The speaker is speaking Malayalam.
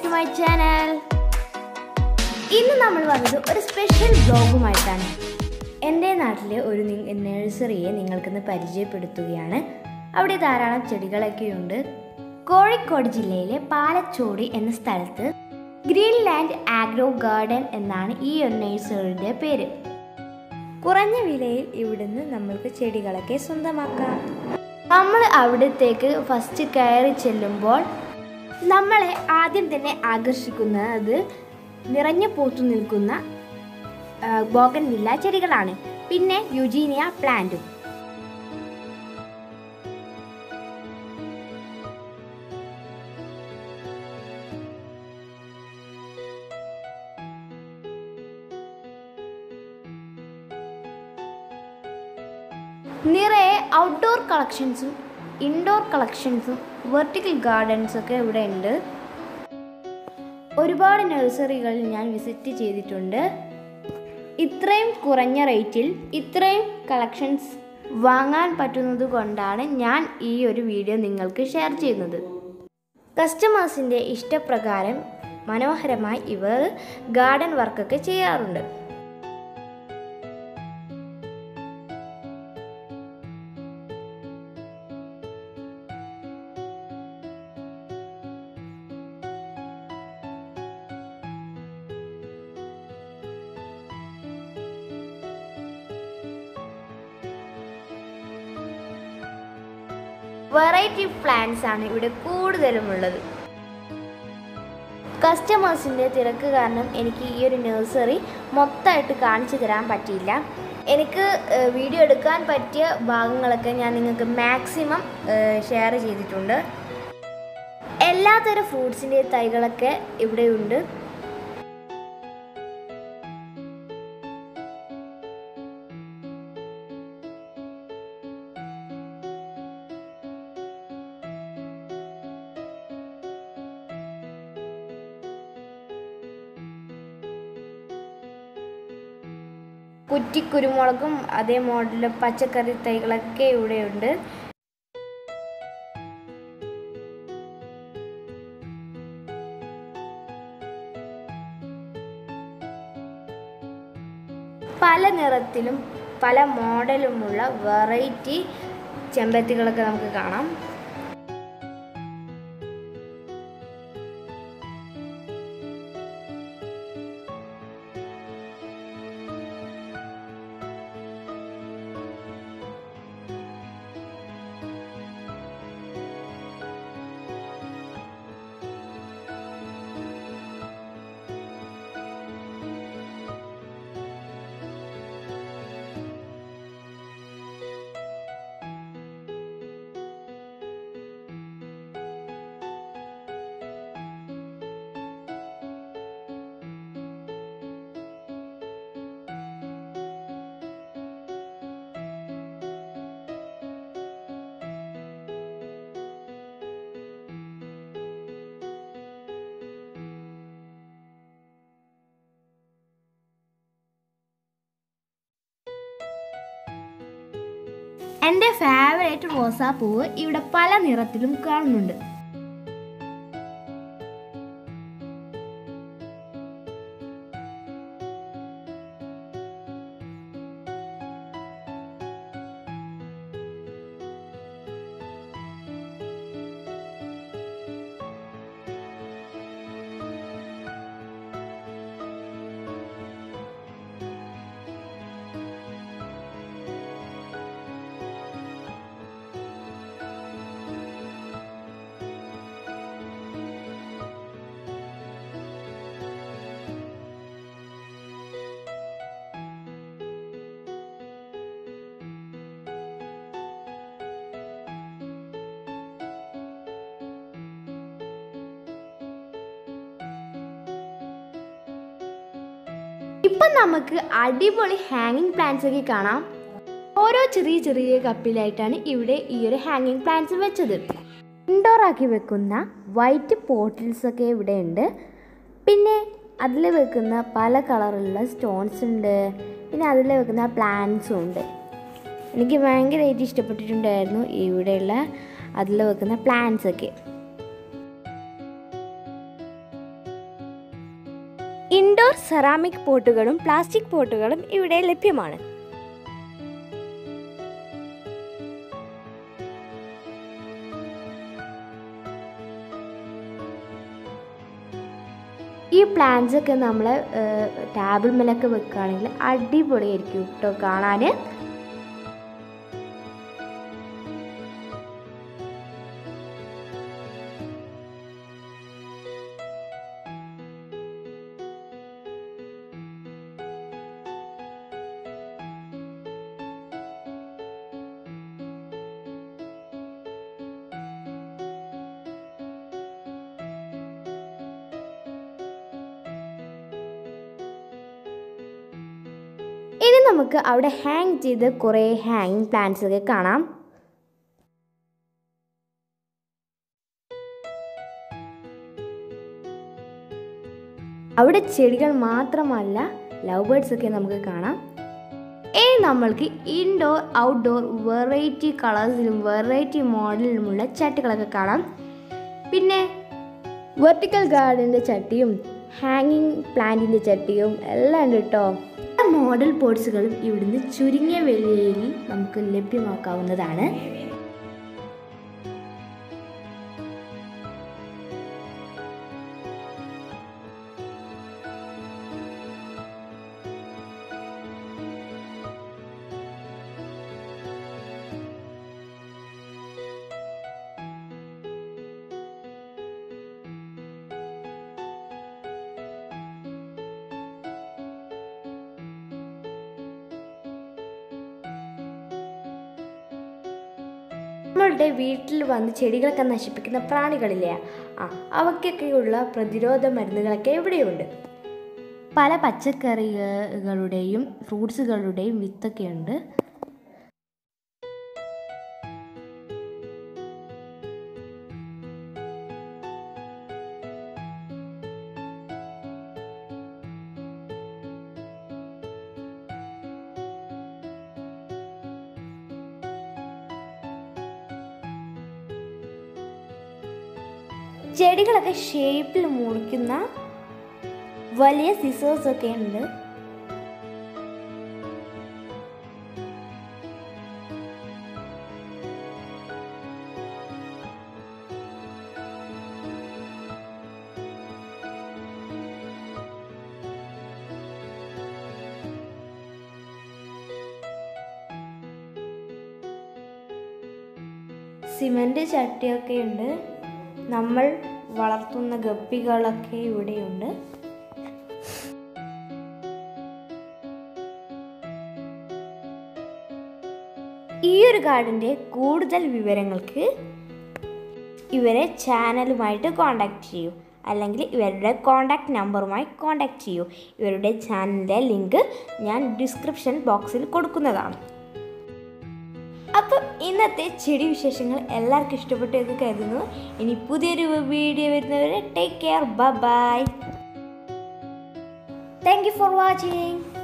ടു മൈ ചാനൽ ഇന്ന് നമ്മൾ വന്നത് ഒരു സ്പെഷ്യൽ ബ്ലോഗുമായിട്ടാണ് എൻ്റെ നാട്ടിലെ ഒരു നി- നഴ്സറിയെ നിങ്ങൾക്കിന്ന് പരിചയപ്പെടുത്തുകയാണ് അവിടെ ധാരാളം ചെടികളൊക്കെയുണ്ട് കോഴിക്കോട് ജില്ലയിലെ പാലച്ചോടി എന്ന സ്ഥലത്ത് ഗ്രീൻലാൻഡ് ആഗ്രോ ഗാർഡൻ എന്നാണ് ഈ ഒരു നഴ്സറിയുടെ പേര് കുറഞ്ഞ വിലയിൽ ഇവിടുന്ന് നമ്മൾക്ക് ചെടികളൊക്കെ സ്വന്തമാക്കാം നമ്മൾ അവിടത്തേക്ക് ഫസ്റ്റ് കയറി ചെല്ലുമ്പോൾ നമ്മളെ ആദ്യം തന്നെ ആകർഷിക്കുന്നത് നിറഞ്ഞു പൂത്തു നിൽക്കുന്ന ബോഗൻ വില്ല ചെടികളാണ് പിന്നെ യുജീനിയ പ്ലാന്റും നിറയെ ഔട്ട്ഡോർ കളക്ഷൻസും ഇൻഡോർ കളക്ഷൻസും വെർട്ടിക്കൽ ഗാർഡൻസ് ഒക്കെ ഇവിടെ ഉണ്ട് ഒരുപാട് നഴ്സറികളിൽ ഞാൻ വിസിറ്റ് ചെയ്തിട്ടുണ്ട് ഇത്രയും കുറഞ്ഞ റേറ്റിൽ ഇത്രയും കളക്ഷൻസ് വാങ്ങാൻ പറ്റുന്നത് കൊണ്ടാണ് ഞാൻ ഈ ഒരു വീഡിയോ നിങ്ങൾക്ക് ഷെയർ ചെയ്യുന്നത് കസ്റ്റമേഴ്സിൻ്റെ ഇഷ്ടപ്രകാരം മനോഹരമായി ഇവർ ഗാർഡൻ വർക്കൊക്കെ ചെയ്യാറുണ്ട് വെറൈറ്റി പ്ലാന്റ്സ് ആണ് ഇവിടെ കൂടുതലും ഉള്ളത് കസ്റ്റമേഴ്സിൻ്റെ തിരക്ക് കാരണം എനിക്ക് ഈ ഒരു നഴ്സറി മൊത്തമായിട്ട് കാണിച്ചു തരാൻ പറ്റിയില്ല എനിക്ക് ഏഹ്, വീഡിയോ എടുക്കാൻ പറ്റിയ ഭാഗങ്ങളൊക്കെ ഞാൻ നിങ്ങൾക്ക് മാക്സിമം ഷെയർ ചെയ്തിട്ടുണ്ട് എല്ലാത്തരം ഫ്രൂട്ട്സിൻ്റെ തൈകളൊക്കെ ഇവിടെയുണ്ട് കുറ്റിക്കുരുമുളകും അതേ മോഡലിൽ പച്ചക്കറി തൈകളൊക്കെ ഇവിടെയുണ്ട് പല നിറത്തിലും പല മോഡലുമുള്ള വെറൈറ്റി ചെമ്പരത്തികളൊക്കെ നമുക്ക് കാണാം എൻ്റെ ഫേവറേറ്റ് റോസാപ്പൂവ് ഇവിടെ പല നിറത്തിലും കാണുന്നുണ്ട് ഇപ്പം നമുക്ക് അടിപൊളി ഹാങ്ങിങ് പ്ലാന്റ്സ് ഒക്കെ കാണാം ഓരോ ചെറിയ ചെറിയ കപ്പിലായിട്ടാണ് ഇവിടെ ഈ ഒരു ഹാങ്ങിങ് പ്ലാന്റ്സ് വെച്ചത് ഇൻഡോർ ആക്കി വെക്കുന്ന വൈറ്റ് പോട്ടിൽസ് ഒക്കെ ഇവിടെ ഉണ്ട് പിന്നെ അതിൽ വെക്കുന്ന പല കളറുള്ള സ്റ്റോൺസ് ഉണ്ട് പിന്നെ അതിൽ വെക്കുന്ന പ്ലാന്റ്സും ഉണ്ട് എനിക്ക് ഭയങ്കരമായിട്ട് ഇഷ്ടപ്പെട്ടിട്ടുണ്ടായിരുന്നു ഇവിടെയുള്ള അതിൽ വെക്കുന്ന പ്ലാന്റ്സ് ഒക്കെ ഇൻഡോർ സെറാമിക് പോട്ടുകളും പ്ലാസ്റ്റിക് പോട്ടുകളും ഇവിടെ ലഭ്യമാണ് ഈ പ്ലാന്റ്സ് ഒക്കെ നമ്മൾ ടേബിൾ മേലൊക്കെ വെക്കുകയാണെങ്കിൽ അടിപൊളിയായിരിക്കും കേട്ടോ കാണാൻ ഇനി നമുക്ക് അവിടെ ഹാങ് ചെയ്ത് കുറേ ഹാങ്ങിങ് പ്ലാന്റ്സ് ഒക്കെ കാണാം അവിടെ ചെടികൾ മാത്രമല്ല ലവ് ബേർഡ്സ് ഒക്കെ നമുക്ക് കാണാം ഇനി നമ്മൾക്ക് ഇൻഡോർ ഔട്ട്ഡോർ വെറൈറ്റി കളേഴ്സിലും വെറൈറ്റി മോഡലിലുമുള്ള ചട്ടികളൊക്കെ കാണാം പിന്നെ വെർട്ടിക്കൽ ഗാർഡൻ്റെ ചട്ടിയും ഹാങ്ങിങ് പ്ലാന്റിൻ്റെ ചട്ടിയും എല്ലാം ഉണ്ട് കേട്ടോ മോഡൽ പോട്ട്സുകളും ഇവിടുന്ന് ചുരുങ്ങിയ വിലയിൽ നമുക്ക് ലഭ്യമാക്കാവുന്നതാണ് നമ്മളുടെ വീട്ടിൽ വന്ന് ചെടികളൊക്കെ നശിപ്പിക്കുന്ന പ്രാണികളില്ലേ ആ അവയ്ക്കൊക്കെയുള്ള പ്രതിരോധ മരുന്നുകളൊക്കെ ഇവിടെയുണ്ട് പല പച്ചക്കറികളുടെയും ഫ്രൂട്ട്സുകളുടെയും വിത്തൊക്കെ ഉണ്ട് ചെടികളൊക്കെ ഷേപ്പിൽ മുറിക്കുന്ന വലിയ സിസേഴ്സ് ഒക്കെ ഉണ്ട് സിമൻറ്റ് ചട്ടിയൊക്കെ ഉണ്ട് നമ്മൾ വളർത്തുന്ന ഗപ്പികളൊക്കെ ഇവിടെയുണ്ട് ഈ ഒരു കാർഡിൻ്റെ കൂടുതൽ വിവരങ്ങൾക്ക് ഇവരെ ചാനലുമായിട്ട് കോണ്ടാക്ട് ചെയ്യൂ അല്ലെങ്കിൽ ഇവരുടെ കോണ്ടാക്ട് നമ്പറുമായി കോണ്ടാക്ട് ചെയ്യൂ ഇവരുടെ ചാനലിൻ്റെ ലിങ്ക് ഞാൻ ഡിസ്ക്രിപ്ഷൻ ബോക്സിൽ കൊടുക്കുന്നതാണ് അപ്പം ഇന്നത്തെ ചെടി വിശേഷങ്ങൾ എല്ലാവർക്കും ഇഷ്ടപ്പെട്ടു എന്ന് കരുതുന്നു ഇനി പുതിയൊരു വീഡിയോ വരുന്നവരെ take care bye thank you for watching